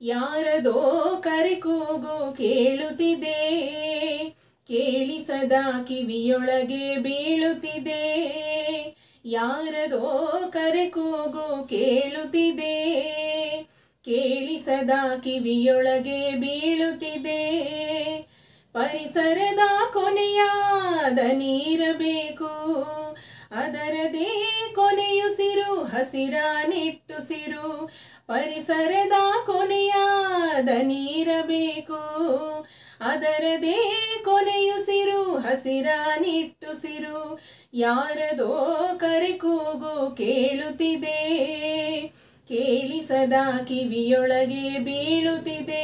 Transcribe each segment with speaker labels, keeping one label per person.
Speaker 1: ಯಾರದೋ ಕರೆ ಕೂಗು ಕೇಳುತ್ತಿದೆ ಕೇಳಿಸದ ಕಿವಿಯೊಳಗೆ ಬೀಳುತ್ತಿದೆ ಯಾರದೋ ಕರೆ ಕೂಗು ಕೇಳುತ್ತಿದೆ ಕೇಳಿಸದ ಕಿವಿಯೊಳಗೆ ಬೀಳುತ್ತಿದೆ ಪರಿಸರದ ಕೊನೆಯಾದ ನೀರಬೇಕು ಅದರದೇ ಕೊನೆಯುಸಿರು ಹಸಿರ ನಿಟ್ಟುಸಿರು ಪರಿಸರದ ಕೊನೆಯಾದ ನೀರಬೇಕು ಅದರದೇ ಕೊನೆಯುಸಿರು ಹಸಿರ ನಿಟ್ಟುಸಿರು ಯಾರದೋ ಕರೆ ಕೂಗು ಕೇಳುತ್ತಿದೆ ಕೇಳಿಸದ ಕಿವಿಯೊಳಗೆ ಬೀಳುತ್ತಿದೆ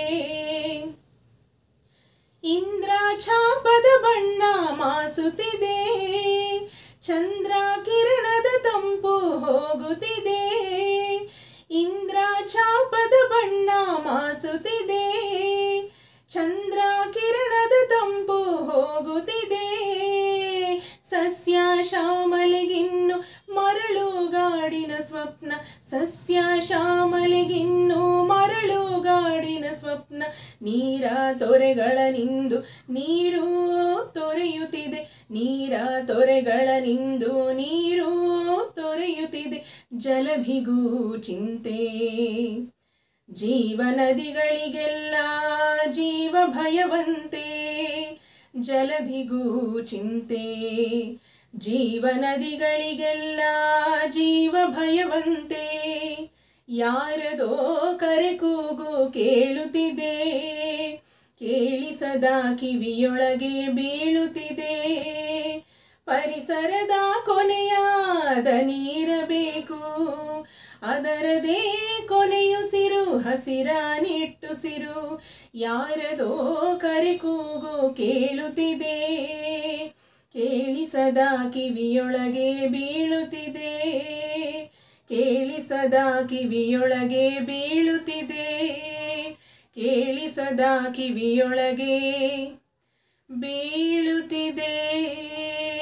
Speaker 1: ಇಂದ್ರ ಛಾಪದ ಬಣ್ಣ ಮಾಸುತ್ತಿದೆ ಚಂದ್ರ ಕಿರಣದ ತಂಪು ಹೋಗುತ್ತಿದೆ ಇಂದ್ರ ಛಾಪದ ಬಣ್ಣ ಮಾಸುತ್ತಿದೆ ಚಂದ್ರ ಕಿರಣದ ತಂಪು ಹೋಗುತ್ತಿದೆ ಸಸ್ಯ ಶ್ಯಾಮಲಿಗಿನ್ನು ಮರಳುಗಾಡಿನ ಸ್ವಪ್ನ ಸಸ್ಯ ಶ್ಯಾಮಲಿಗಿನ್ನು ಮರಳುಗಾಡಿನ ಸ್ವಪ್ನ ನೀರ ತೊರೆಗಳ ನಿಂದು ನೀರು ತೊರೆಯುತ್ತಿದೆ ನೀರ ತೊರೆಗಳ ನಿಂದು ನೀರು ತೊರೆಯುತ್ತಿದೆ ಜಲಧಿಗೂ ಚಿಂತೆ ಜೀವನದಿಗಳಿಗೆಲ್ಲ ಜೀವ ಭಯವಂತೆ ಜಲಧಿಗೂ ಚಿಂತೆ ಜೀವನದಿಗಳಿಗೆಲ್ಲ ಜೀವ ಭಯವಂತೆ ಯಾರದೋ ಕರೆ ಕೂಗು ಕೇಳುತ್ತಿದೆ ಕೇಳಿಸದ ಕಿವಿಯೊಳಗೆ ಬೀಳುತ್ತಿದೆ ಪರಿಸರದ ಕೊನೆಯಾದ ನೀರಬೇಕು ಅದರದೇ ಕೊನೆಯುಸಿರು ಹಸಿರ ನಿಟ್ಟುಸಿರು ಯಾರದೋ ಕರೆ ಕೂಗು ಕೇಳುತ್ತಿದೆ ಕೇಳಿಸದ ಕಿವಿಯೊಳಗೆ ಬೀಳುತ್ತಿದೆ ಕೇಳಿಸದ ಕಿವಿಯೊಳಗೆ ಬೀಳುತ್ತಿದೆ ಕೇಳಿಸದ ಕಿವಿಯೊಳಗೆ ಬೀಳುತ್ತಿದೆ